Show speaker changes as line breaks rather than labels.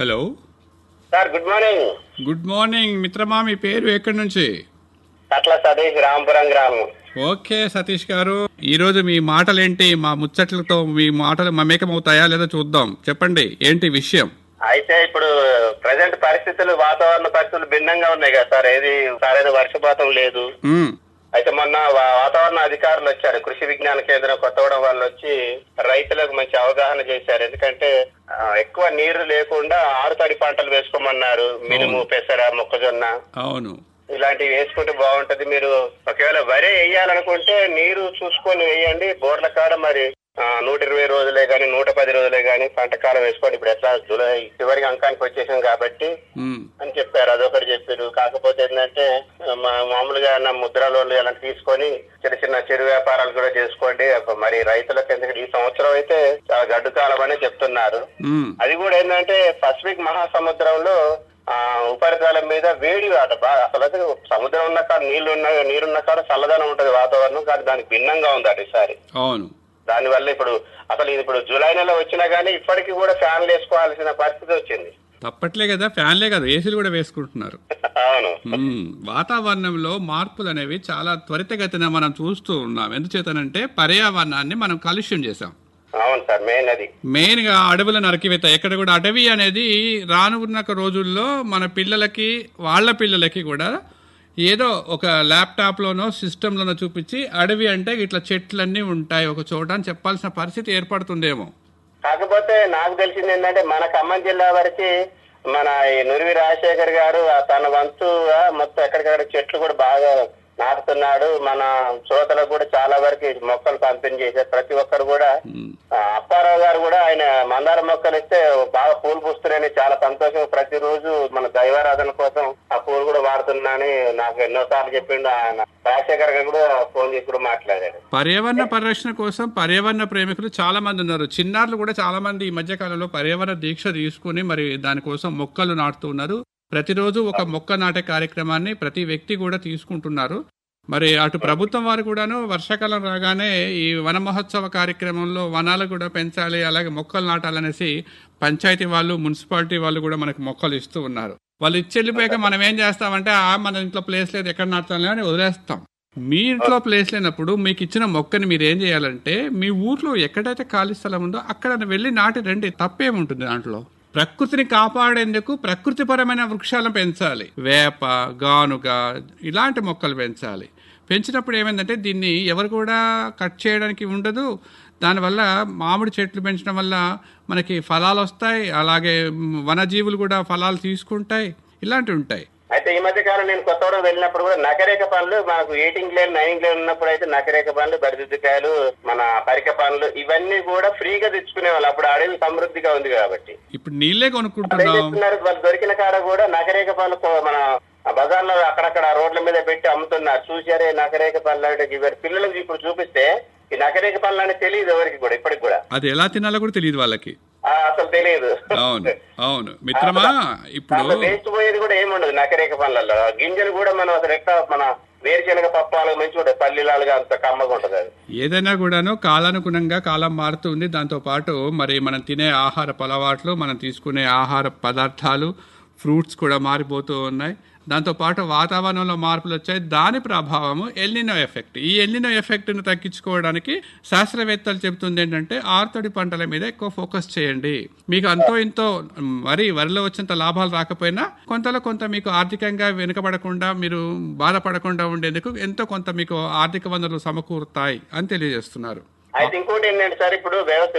Hello
sir good morning
good morning మిత్రమా మీ పేరు ఎక్కడి నుంచి
అట్లా సతీష్ రాంపురం గ్రామం
ఓకే సతీష్ గారు ఈ రోజు మీ మాటలేంటి మా ముచ్చట్లతో మీ మాటలు మమేకమవుతాయా లేదా చూద్దాం చెప్పండి ఏంటి విషయం
అయితే ఇప్పుడు ప్రజెంట్ పరిస్థితులు వాతావరణ పరిస్థితులు భిన్నంగా ఉన్నాయి కదా సార్ ఏది సరైన వర్షపాతం లేదు
మ్మ్.
అయితే మొన్న వా- వాతావరణ అధికారులు వచ్చారు కృషి విజ్ఞాన కేంద్రం కొత్తగూడెం వాళ్ళు వచ్చి రైతులకు మంచి అవగాహన చేశారు ఎందుకంటే ఆ, ఎక్కువ నీరు లేకుండా ఆరుతడి పంటలు వేసుకోమన్నారు మినుము పెసర మొక్కజొన్న
అవును
ఇలాంటివి వేసుకుంటే బాగుంటది మీరు ఒకవేళ వరి వేయాలనుకుంటే నీరు చూసుకొని వేయండి బోర్ల కాడ మరి ఆ, నూట ఇరవై రోజులే గాని నూట పది రోజులే గాని పంట కాలం వేసుకోండి ఇప్పుడు ఎట్లా జూలై చివరికి అంకానికి వచ్చేసాం కాబట్టి
మ్మ్.
అని చెప్పారు అదొకటి చెప్పారు కాకపోతే ఏంటంటే మా- మామూలుగా నా ముద్ర లోన్లు ఇలా తీసుకొని చిన్న చిన్న చిరు వ్యాపారాలు కూడా చేసుకోండి ఒక మరి రైతులకు ఎందుకంటే ఈ సంవత్సరం అయితే చాలా గడ్డు కాలం అని చెప్తున్నారు
మ్మ్.
అది కూడా ఏంటంటే పసిఫిక్ మహాసముద్రంలో ఆ ఉపరితలం మీద వేడి ఆట బాగా అసలు అయితే సముద్రం ఉన్న కాడ నీళ్లు ఉన్న నీరున్న కాడ చల్లదనం ఉంటది వాతావరణం కానీ దానికి భిన్నంగా ఉంది అటు ఈసారి
అవును
దానివల్ల ఇప్పుడు అసలు ఇది ఇప్పుడు జూలై నెల వచ్చినా గానీ ఇప్పటికీ కూడా ఫ్యాన్లు వేసుకోవాల్సిన పరిస్థితి వచ్చింది
తప్పట్లే కదా ఫ్యాన్లే కదా ఏసీలు కూడా వేసుకుంటున్నారు
అవును
మ్మ్. వాతావరణంలో మార్పులు అనేవి చాలా త్వరితగతిన మనం చూస్తూ ఉన్నాం ఎందుచేతనంటే పర్యావరణాన్ని మనం కాలుష్యం చేశాం
అవును సార్ మెయిన్ అది
మెయిన్ గా అడవుల నరికివేత ఎక్కడ కూడా అడవి అనేది రానున్న రోజుల్లో మన పిల్లలకి వాళ్ళ పిల్లలకి కూడా ఏదో ఒక ల్యాప్టాప్ లోనో సిస్టమ్ లోనో చూపించి అడవి అంటే ఇట్లా చెట్లన్నీ ఉంటాయి ఒక చోట అని చెప్పాల్సిన పరిస్థితి ఏర్పడుతుందేమో
కాకపోతే నాకు తెలిసింది ఏంటంటే మన ఖమ్మం జిల్లా వరకు మన ఈ నురివి రాజశేఖర్ గారు ఆ తన వంతుగా మొత్తం ఎక్కడికక్కడ చెట్లు కూడా బాగా నాటుతున్నాడు మన శ్రోతలకు కూడా చాలా వరకు ఈ మొక్కలు పంపిణీ చేశారు ప్రతి ఒక్కరు కూడా
మ్మ్.
ఆ, అప్పారావు గారు కూడా ఆయన మందార మొక్కలు ఇస్తే బాగా పూలు పూస్తున్నాయని చాలా సంతోషం ప్రతిరోజు మన దైవారాధన కోసం ఆ పూలు కూడా వాడుతున్నానని నాకు ఎన్నో సార్లు చెప్పిండు ఆయన రాజశేఖర్ గారు కూడా ఫోన్ చేసి కూడా మాట్లాడాడు
పర్యావరణ పరిరక్షణ కోసం పర్యావరణ ప్రేమికులు చాలా మంది ఉన్నారు చిన్నారులు కూడా చాలా మంది ఈ మధ్య కాలంలో పర్యావరణ దీక్ష తీసుకుని మరి దానికోసం మొక్కలు నాటుతూ ఉన్నారు ప్రతిరోజు ఒక మొక్క నాటే కార్యక్రమాన్ని ప్రతి వ్యక్తి కూడా తీసుకుంటున్నారు మరి అటు ప్రభుత్వం వారు కూడాను వర్షాకాలం రాగానే ఈ వన మహోత్సవ కార్యక్రమంలో వనాలు కూడా పెంచాలి అలాగే మొక్కలు నాటాలనేసి పంచాయతీ వాళ్ళు మున్సిపాలిటీ వాళ్ళు కూడా మనకు మొక్కలు ఇస్తూ ఉన్నారు వాళ్ళు ఇచ్చి వెళ్ళిపోయాక మనం ఏం చేస్తామంటే ఆ మన ఇంట్లో ప్లేస్ లేదు ఎక్కడ నాటుతాం అని వదిలేస్తాం మీ ఇంట్లో ప్లేస్ లేనప్పుడు మీకు ఇచ్చిన మొక్కని మీరు ఏం చేయాలంటే మీ ఊర్లో ఎక్కడైతే ఖాళీ స్థలం ఉందో అక్కడ వెళ్ళి నాటి రండి తప్పేముంటుంది దాంట్లో ప్రకృతిని కాపాడేందుకు ప్రకృతిపరమైన వృక్షాలను పెంచాలి వేప గానుగ ఇలాంటి మొక్కలు పెంచాలి పెంచినప్పుడు ఏమైందంటే దీన్ని ఎవరు కూడా కట్ చేయడానికి ఉండదు దానివల్ల మామిడి చెట్లు పెంచడం వల్ల మనకి ఫలాలు వస్తాయి అలాగే మ్, వనజీవులు కూడా ఫలాలు తీసుకుంటాయి ఇలాంటివి ఉంటాయి
అయితే ఈ మధ్య కాలం నేను కొత్తగూడెం వెళ్ళినప్పుడు కూడా నకరేక పనులు మనకు ఎయిటింగ్ లేన్ నైనింగ్ లేన్ ఉన్నప్పుడు అయితే నకరేక పనులు బరిదిద్దుకాయలు మన పరిక పనులు ఇవన్నీ కూడా ఫ్రీగా తెచ్చుకునే వాళ్ళు అప్పుడు అడవి సమృద్ధిగా ఉంది కాబట్టి
ఇప్పుడు నీళ్ళే
అదే
కొనుక్కుంటున్నాం
చెప్తున్నారు వాళ్ళు దొరికిన కాడ కూడా నకరేక పనులు కో- మన బజార్లో అక్కడక్కడ రోడ్ల మీద పెట్టి అమ్ముతున్నారు చూసారే నకరేక పనులు అంటే ఇవాళ పిల్లలకు ఇప్పుడు చూపిస్తే ఈ నకరేక పనులు అని తెలియదు ఎవరికి కూడా ఇప్పటికి కూడా
అది ఎలా తినాలో కూడా తెలియదు వాళ్ళకి
ఆ, అసలు తెలియదు
అవును అవును మిత్రమా ఇప్పుడు
దాంట్లో వేస్ట్ పోయేది కూడా ఏముండదు నకరేక పనులలో గింజలు కూడా మనం అసలు ఎట్లా మన వేరుశనగ పప్పాలు మంచి ఉంటాయి పల్లీలాలుగా అంత కమ్మగా ఉంటది అది
ఏదైనా కూడాను కాలానుగుణంగా కాలం మారుతుంది దాంతో పాటు మరి మనం తినే ఆహార అలవాట్లు మనం తీసుకునే ఆహార పదార్థాలు ఫ్రూట్స్ కూడా మారిపోతూ ఉన్నాయి దాంతో పాటు వాతావరణంలో మార్పులు వచ్చాయి దాని ప్రభావము ఎల్నినో ఎఫెక్ట్ ఈ ఎల్నినో ఎఫెక్ట్ను తగ్గించుకోవడానికి శాస్త్రవేత్తలు చెబుతుంది ఏంటంటే ఆర్తడి పంటల మీద ఎక్కువ ఫోకస్ చేయండి మీకు అంతో ఇంతో మరి వరిలో వచ్చినంత లాభాలు రాకపోయినా కొంతలో కొంత మీకు ఆర్థికంగా వెనుకబడకుండా మీరు బాధపడకుండా ఉండేందుకు ఎంతో కొంత మీకు ఆర్థిక వనరులు సమకూరుతాయి అని తెలియజేస్తున్నారు
అయితే ఇంకోటి ఏంటంటే సార్ ఇప్పుడు వ్యవస్థ